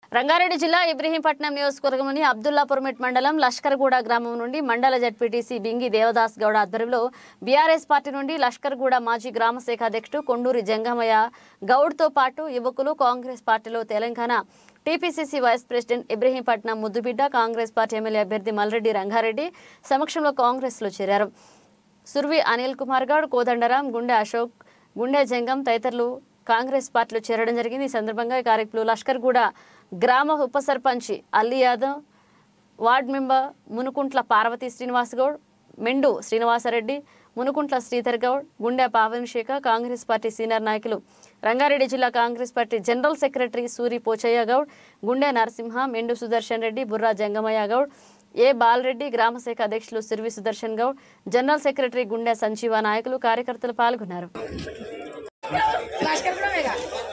రంగారెడ్డి జిల్లా ఇబ్రహీంపట్నం నియోజకవర్గంలోని అబ్దుల్లాపురమిట్ మండలం లష్కర్గూడ గ్రామం నుండి మండల జడ్పీటీసీ బింగి దేవదాస్ గౌడ ఆధ్వర్యంలో బీఆర్ఎస్ పార్టీ నుండి లష్కర్గూడ మాజీ గ్రామ శాఖ అధ్యక్షుడు కొండూరి జంగమయ్య గౌడ్తో పాటు యువకులు కాంగ్రెస్ పార్టీలో Telangana TPCC vice president Ibrahimpatnam ముద్దుబిడ్డ కాంగ్రెస్ పార్టీ ఎమ్మెల్యే అభ్యర్థి మల్రెడ్డి రంగారెడ్డి సమక్షంలో కాంగ్రెస్లో చేరారు సుర్వి అనిల్ కుమార్ గౌడ్ కోదండరాం గుండె అశోక్ గుండె జంగం తదితరులు కాంగ్రెస్ పార్టీలో చేరడం జరిగింది ఈ సందర్భంగా ఈ కార్యక్రమంలో లష్కర్గూడ గ్రామ ఉప sarpanch Alli Yadav ward member Munukuntla Parvathi Srinivas Goud Mendu Srinivasareddy Munukuntla Sridhar Goud Gunde Pavan Sekhar Congress party senior నాయకులు రంగారెడ్డి జిల్లా Congress party general secretary Suri Pochaiah Goud Gunde Narasimha మెండు Sudarshan Reddy Borra Jangamayya Goud ఏ బాలరెడ్డి గ్రామ శాఖ అధ్యక్షులు సిరివి సుదర్శన్ గౌడ్ జనరల్ సెక్రటరీ గుండె సంజీవ నాయకులు కార్యకర్తలు పాల్గొన్నారు లష్కర్పురమేగా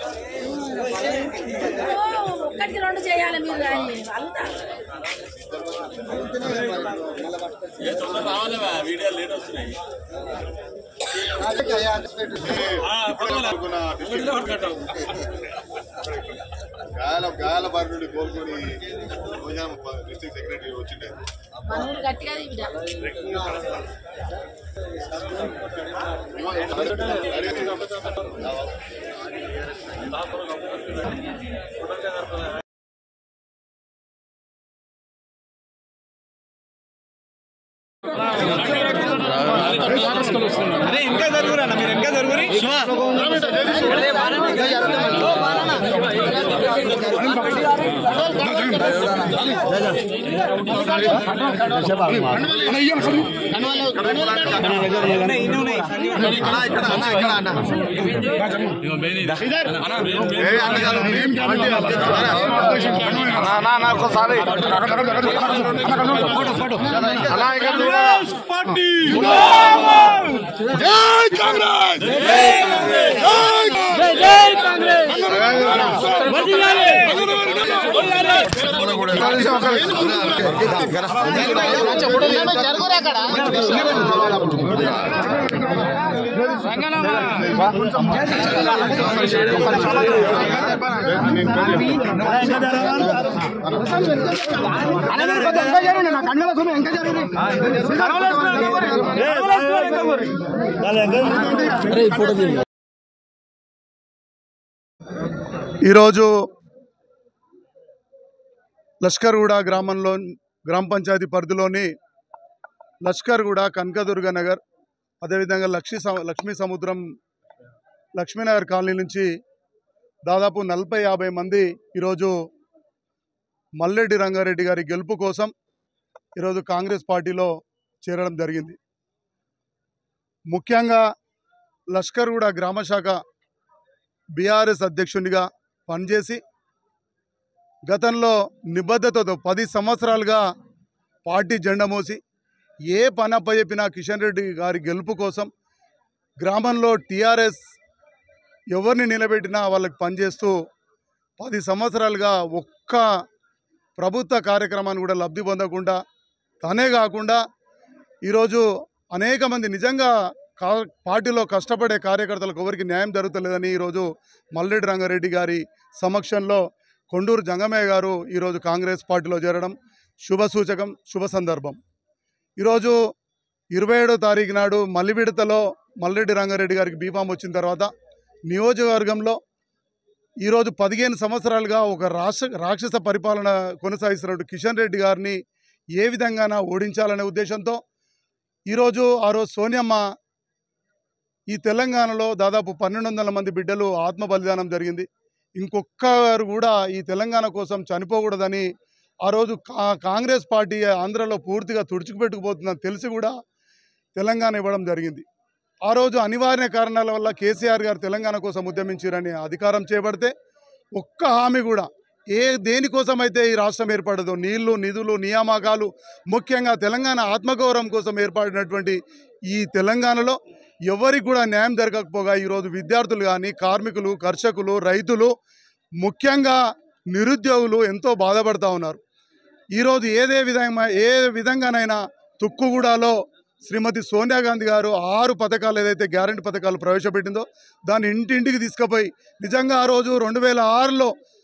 ఒక్కటికి రెండు చేయాలి మీరు కానీ అంతా గాయాల గాయాల బారి నుండి కోలుకొని డిస్ట్రిక్ట్ సెక్రటరీ వచ్చిండే మన ఊరు గట్టిగా బిడ్డ అరే ఇంకా జరుగురు అన్న మీరు ఇంకా జరుగురి ఒకసారి జై కాంగ్రెస్ ఈరోజు లష్కర్గూడ గ్రామంలో గ్రామ పంచాయతీ పరిధిలోని లష్కర్గూడ కనకదుర్గ నగర్ అదేవిధంగా లక్ష్మీ స- లక్ష్మీ సముద్రం లక్ష్మీనగర్ కాలనీ నుంచి దాదాపు నలభై యాభై మంది ఈరోజు మల్లెడ్డి రంగారెడ్డి గారి గెలుపు కోసం ఈరోజు కాంగ్రెస్ పార్టీలో చేరడం జరిగింది ముఖ్యంగా లష్కర్గూడ గ్రామ శాఖ బీఆర్ఎస్ అధ్యక్షునిగా పనిచేసి గతంలో నిబద్ధతతో పది సంవత్సరాలుగా పార్టీ జెండా మోసి ఏ పని అప్పచెప్పినా కిషన్ రెడ్డి గారి గెలుపు కోసం గ్రామంలో టీఆర్ఎస్ ఎవరిని నిలబెట్టినా వాళ్ళకి పనిచేస్తూ పది సంవత్సరాలుగా ఒక్క ప్రభుత్వ కార్యక్రమాన్ని కూడా లబ్ధి పొందకుండా తనే కాకుండా ఈరోజు అనేక మంది నిజంగా కా పార్టీలో కష్టపడే కార్యకర్తలకు ఎవరికి న్యాయం జరుగుతలేదని ఈరోజు మల్లెడ్డి రంగారెడ్డి గారి సమక్షంలో కొండూరు జంగమయ్య గారు ఈరోజు కాంగ్రెస్ పార్టీలో చేరడం శుభ సూచకం శుభ సందర్భం ఈరోజు ఇరవై ఏడో తారీఖు నాడు మల్లివిడతలో మల్లెడ్డి రంగారెడ్డి గారికి బీఫామ్ వచ్చిన తర్వాత నియోజకవర్గంలో ఈరోజు పదిహేను సంవత్సరాలుగా ఒక రాష్ట్ర రాక్షస పరిపాలన కొనసాగిస్తున్నట్టు కిషన్ రెడ్డి గారిని ఏ విధంగాన ఓడించాలనే ఉద్దేశంతో ఈరోజు ఆ రోజు సోనియమ్మ ఈ తెలంగాణలో దాదాపు పన్నెండు వందల మంది బిడ్డలు ఆత్మ బలిదానం జరిగింది ఇంకొక్కరు కూడా ఈ తెలంగాణ కోసం చనిపోకూడదని ఆ రోజు కా- కాంగ్రెస్ పార్టీ ఆంధ్రలో పూర్తిగా తుడుచుకుపెట్టుకుపోతుందని తెలిసి కూడా తెలంగాణ ఇవ్వడం జరిగింది ఆ రోజు అనివార్య కారణాల వల్ల కేసీఆర్ గారు తెలంగాణ కోసం ఉద్యమించారని అధికారం చేపడితే ఒక్క హామీ కూడా ఏ దేనికోసం అయితే ఈ రాష్ట్రం ఏర్పడదో నీళ్లు నిధులు నియామకాలు ముఖ్యంగా తెలంగాణ ఆత్మగౌరవం కోసం ఏర్పడినటువంటి ఈ తెలంగాణలో ఎవరికి కూడా న్యాయం జరగకపోగా ఈరోజు విద్యార్థులు కానీ కార్మికులు కర్షకులు రైతులు ముఖ్యంగా నిరుద్యోగులు ఎంతో బాధపడతా ఉన్నారు ఈరోజు ఏదే విధంగా ఏ విధంగానైనా తుక్కుగూడలో శ్రీమతి సోనియా గాంధీ గారు ఆరు పథకాలు ఏదైతే గ్యారంటీ పథకాలు ప్రవేశపెట్టిందో దాన్ని ఇంటింటికి తీసుకుపోయి నిజంగా ఆ రోజు రెండు వేల ఆరులో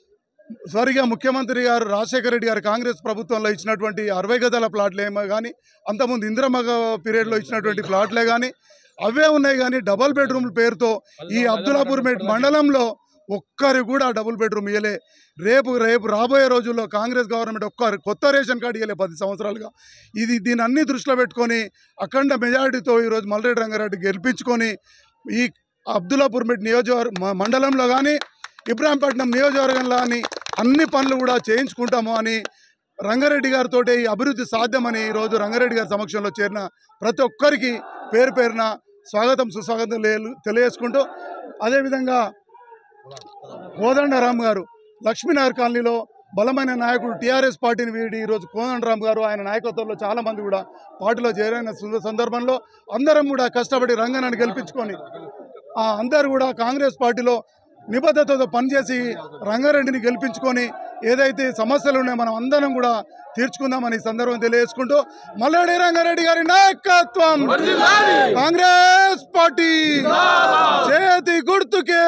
సారీగా ముఖ్యమంత్రి గారు రాజశేఖర రెడ్డి గారు కాంగ్రెస్ ప్రభుత్వంలో ఇచ్చినటువంటి అరవై గదాల ప్లాట్లు ఏమో కానీ అంతకుముందు ఇందిరమ్మ పీరియడ్లో ఇచ్చినటువంటి ప్లాట్లే కానీ అవే ఉన్నాయి కానీ డబల్ బెడ్రూమ్ పేరుతో ఈ అబ్దుల్లాపూర్ మేట్ మండలంలో ఒక్కరు కూడా డబుల్ బెడ్రూమ్ ఇవ్వలే రేపు రేపు రాబోయే రోజుల్లో కాంగ్రెస్ గవర్నమెంట్ ఒక్క కొత్త రేషన్ కార్డు ఇవ్వలే పది సంవత్సరాలుగా ఇది దీని అన్ని దృష్టిలో పెట్టుకొని అఖండ మెజారిటీతో ఈరోజు మల్లరెడ్డి రంగారెడ్డి గెలిపించుకొని ఈ అబ్దుల్లాపూర్ మెట్ నియోజకవర్గ మ- మండలంలో కానీ ఇబ్రాహీంపట్నం నియోజకవర్గంలో కానీ అన్ని పనులు కూడా చేయించుకుంటాము అని రంగారెడ్డి గారితో ఈ అభివృద్ధి సాధ్యమని ఈరోజు రంగారెడ్డి గారి సమక్షంలో చేరిన ప్రతి ఒక్కరికి పేరు పేరున స్వాగతం సుస్వాగతం లే- తెలియజేసుకుంటూ అదేవిధంగా కోదండరామ్ గారు లక్ష్మీనగర్ కాలనీలో బలమైన నాయకుడు టీఆర్ఎస్ పార్టీని వీడి ఈరోజు కోదండరామ్ గారు ఆయన నాయకత్వంలో చాలా మంది కూడా పార్టీలో చేరిన సు- సందర్భంలో అందరం కూడా కష్టపడి రంగనాన్ని గెలిపించుకొని ఆ అందరూ కూడా కాంగ్రెస్ పార్టీలో నిబద్ధతతో పనిచేసి రంగారెడ్డిని గెలిపించుకొని ఏదైతే సమస్యలు ఉన్నాయో మనం అందరం కూడా తీర్చుకుందామని ఈ సందర్భం తెలియజేసుకుంటూ మల్లెడి రంగారెడ్డి గారి నాయకత్వం కాంగ్రెస్ పార్టీ చేతి గుర్తుకే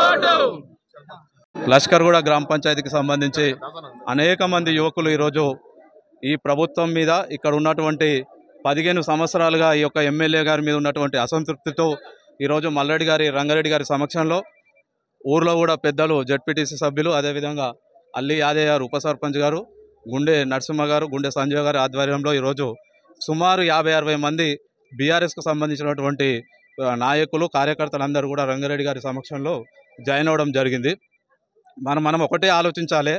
లష్కర్గూడ గ్రామ పంచాయతీకి సంబంధించి అనేక మంది యువకులు ఈరోజు ఈ ప్రభుత్వం మీద ఇక్కడ ఉన్నటువంటి పదిహేను సంవత్సరాలుగా ఈ యొక్క ఎమ్మెల్యే గారి మీద ఉన్నటువంటి అసంతృప్తితో ఈరోజు మల్లెడ్డి గారి రంగారెడ్డి గారి సమక్షంలో ఊర్లో కూడా పెద్దలు జడ్పీటీసీ సభ్యులు అదేవిధంగా అల్లి యాదయ్య గారు ఉప సర్పంచ్ గారు గుండె నరసింహ గారు గుండె సంజయ్ గారి ఆధ్వర్యంలో ఈరోజు సుమారు యాభై అరవై మంది బీఆర్ఎస్కు సంబంధించినటువంటి ఆ, నాయకులు కార్యకర్తలందరూ కూడా రంగారెడ్డి గారి సమక్షంలో జాయిన్ అవ్వడం జరిగింది మనం మనం ఒకటే ఆలోచించాలి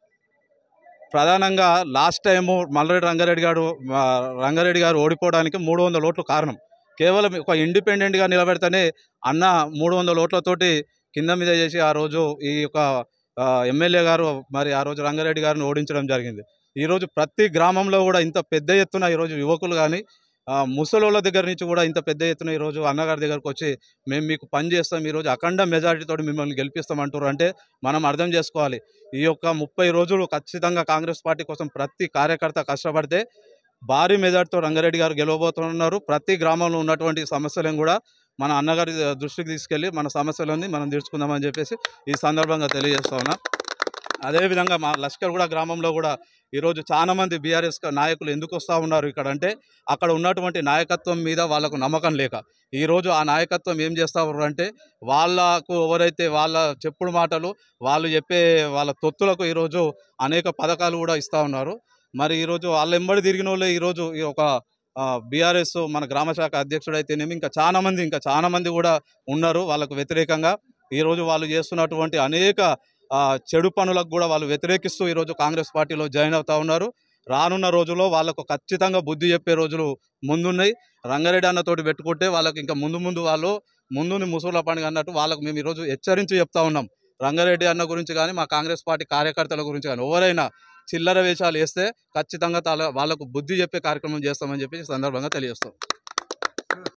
ప్రధానంగా లాస్ట్ టైము మల్లారెడ్డి రంగారెడ్డి గారు ఆ, రంగారెడ్డి గారు ఓడిపోవడానికి మూడు వందల ఓట్లు కారణం కేవలం ఒక ఇండిపెండెంట్గా నిలబెడితేనే అన్న మూడు వందల ఓట్లతోటి కింద మీద చేసి ఆ రోజు ఈ యొక్క ఆ, ఎమ్మెల్యే గారు మరి ఆ రోజు రంగారెడ్డి గారిని ఓడించడం జరిగింది ఈరోజు ప్రతి గ్రామంలో కూడా ఇంత పెద్ద ఎత్తున ఈరోజు యువకులు కానీ ముసలోళ్ళ దగ్గర నుంచి కూడా ఇంత పెద్ద ఎత్తున ఈరోజు అన్నగారి దగ్గరకు వచ్చి మేము మీకు పని చేస్తాం ఈరోజు అఖండ మెజారిటీతో మిమ్మల్ని గెలిపిస్తాం అంటారు అంటే మనం అర్థం చేసుకోవాలి ఈ యొక్క ముప్పై రోజులు ఖచ్చితంగా కాంగ్రెస్ పార్టీ కోసం ప్రతి కార్యకర్త కష్టపడితే భారీ మెజార్టీతో రంగారెడ్డి గారు గెలవబోతున్నారు ప్రతి గ్రామంలో ఉన్నటువంటి సమస్యలను కూడా మన అన్నగారి దృష్టికి తీసుకెళ్ళి మన సమస్యలన్నీ మనం తీర్చుకుందామని చెప్పేసి ఈ సందర్భంగా తెలియజేస్తా ఉన్నా అదేవిధంగా మా లష్కర్గూడ గ్రామంలో కూడా ఈరోజు చాలా మంది బీఆర్ఎస్ నాయకులు ఎందుకు వస్తూ ఉన్నారు ఇక్కడ అంటే అక్కడ ఉన్నటువంటి నాయకత్వం మీద వాళ్ళకు నమ్మకం లేక ఈరోజు ఆ నాయకత్వం ఏం చేస్తా ఉన్నారు అంటే వాళ్ళకు ఎవరైతే వాళ్ళ చెప్పుడు మాటలు వాళ్ళు చెప్పే వాళ్ళ తొత్తులకు ఈరోజు అనేక పథకాలు కూడా ఇస్తూ ఉన్నారు మరి ఈరోజు వాళ్ళ ఎంబడి తిరిగిన వాళ్ళే ఈరోజు ఈ ఒక బీఆర్ఎస్ మన గ్రామ శాఖ అధ్యక్షుడు అయితేనేమి ఇంకా చాలా మంది ఇంకా చాలా మంది కూడా ఉన్నారు వాళ్ళకు వ్యతిరేకంగా ఈరోజు వాళ్ళు చేస్తున్నటువంటి అనేక ఆ, చెడు పనులకు కూడా వాళ్ళు వ్యతిరేకిస్తూ ఈరోజు కాంగ్రెస్ పార్టీలో జాయిన్ అవుతా ఉన్నారు రానున్న రోజుల్లో వాళ్ళకు ఖచ్చితంగా బుద్ధి చెప్పే రోజులు ముందున్నాయి రంగారెడ్డి అన్నతోటి పెట్టుకుంటే వాళ్ళకి ఇంకా ముందు ముందు వాళ్ళు ముందుని ముసూల పండుగ అన్నట్టు వాళ్ళకు మేము ఈరోజు హెచ్చరించి చెప్తా ఉన్నాం రంగారెడ్డి అన్న గురించి కానీ మా కాంగ్రెస్ పార్టీ కార్యకర్తల గురించి కానీ ఎవరైనా చిల్లర వేషాలు వేస్తే ఖచ్చితంగా తాల- వాళ్ళకు బుద్ధి చెప్పే కార్యక్రమం చేస్తామని చెప్పి ఈ సందర్భంగా తెలియజేస్తాం